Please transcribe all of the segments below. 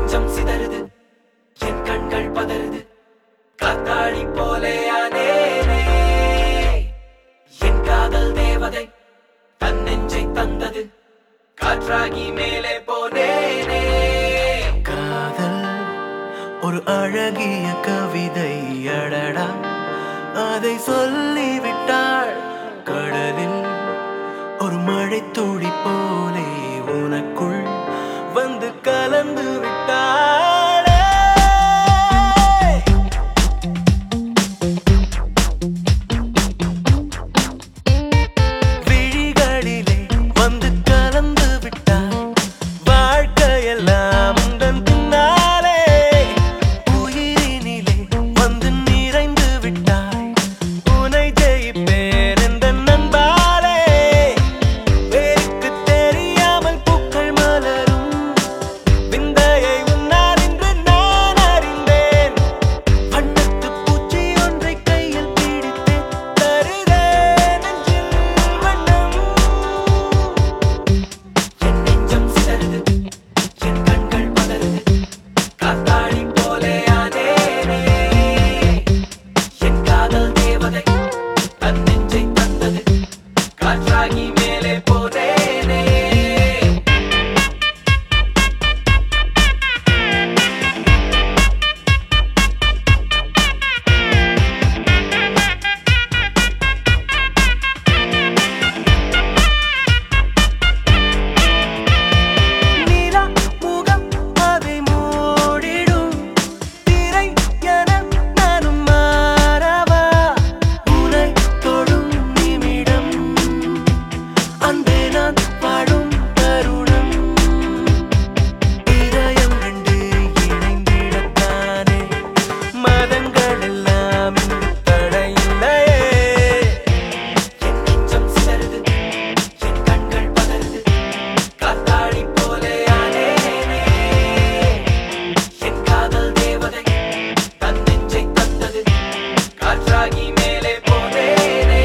நெஞ்சம் சிதறுது என் கண்கள் பதறுது காத்தாடி போலே ஆனேனே என் காதல் தேவதை தன் நெஞ்சை தந்தது காற்றாகி மேலே போனேனே காதல் ஒரு அழகிய கவிதை அடடா அதை சொல்லிவிட்டாள் கடலில் ஒரு மழை துளி போலே உனக்குள் வந்து கலந்து விட்டாளே விழிகளிலே வந்து கலந்து விட்டாய் வாழ்க்கையெல்லாம் உந்தன் பின்னாலே உயிரினிலே வந்து நிறைந்து விட்டாய் உனை ஜெயிப்பேன் என்ற நண்பாலே வேருக்கு தெரியாமல் பூக்கள் மலரும் விந்தையை உன்னால் இன்று நான் அறிந்தேன் வண்ணத்து பூச்சி ஒன்றை கையில் பிடித்தேன் தருதே நெஞ்சில் வண்ணம் என் நெஞ்சம் சிதறுது என் கண்கள் பதறுது காத்தாடி போலே ஆனேனே என் காதல் தேவதை தன் நெஞ்சை தந்தது காற்றாகி மேலே போனேனே நிலா முகம் அதை மூடிடும் திரை என நானும் மாறவா உனை தொடும் நிமிடம் அன்பே நான் வாழும் தருணம் இதயம் ரெண்டு இணைந்திடத்தானே மதங்கள் எல்லாம் இங்கு தடையில்லையே என் நெஞ்சம் சிதறுது என் கண்கள் பதறுது காத்தாடி போலே ஆனேனே என் காதல் தேவதை தன் நெஞ்சை தந்தது காற்றாகி மேலே போனேனே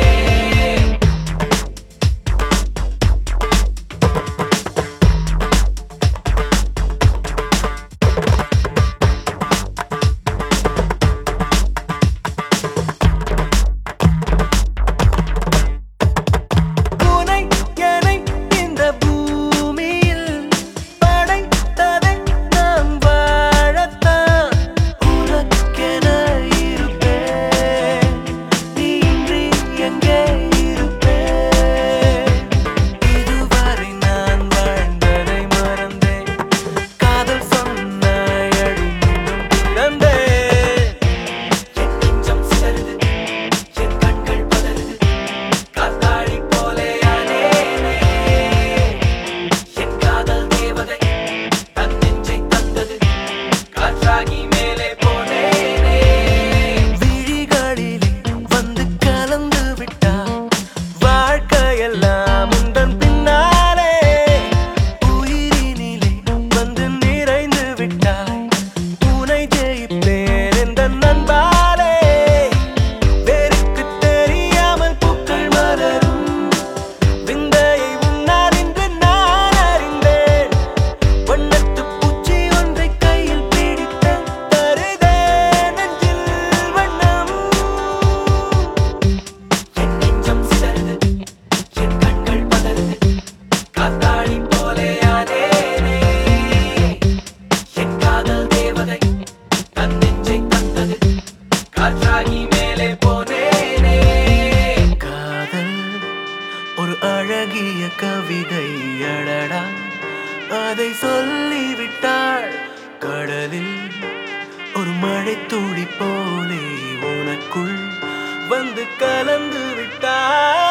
உனை என்னை இந்த பூமியில் படைத்ததை நாம் வாழத்தான் உனக்கென இருப்பேன் நீ இன்றி எங்கே இருப்பேன் இதுவரை நான் வாழ்ந்ததை மறந்தேன் காதல் சொன்னாய் அடி மீண்டும் பிறந்தேன் என் நெஞ்சம் சிதறுது என் கண்கள் பதறுது காத்தாடி போலே ஆனேனே என் காதல் தேவதை தன் நெஞ்சை தந்தது காற்றாகி மேலே போனேனே விழிகளிலே வந்து கலந்து விட்டாய் வாழ்க்கையெல்லாம் உந்தன் பின்னாலே உயிரினிலே வந்து நிறைந்து விட்டாய் உனை ஜெயிப்பேன் என்ற நண்பாலே வேருக்கு தெரியாமல் பூக்கள் மலரும் விந்தையை உன்னால் இன்று நான் அறிந்தேன் வண்ணத்து பூச்சி ஒன்றை கையில் பிடித்த தருதே நெஞ்சில் வண்ணம் என் நெஞ்சம் சிதறுது என் கண்கள் பதறுது காத்தாடி போலே ஆனேனே என் காதல் தேவதை தன் நெஞ்சை தந்தது காற்றாகி மேலே போனேனே காதல் ஒரு அழகிய கவிதை அடடா அதை சொல்லிவிட்டாள் கடலில் ஒரு மழை துளி போலே உனக்குள் வந்து கலந்து விட்டாள்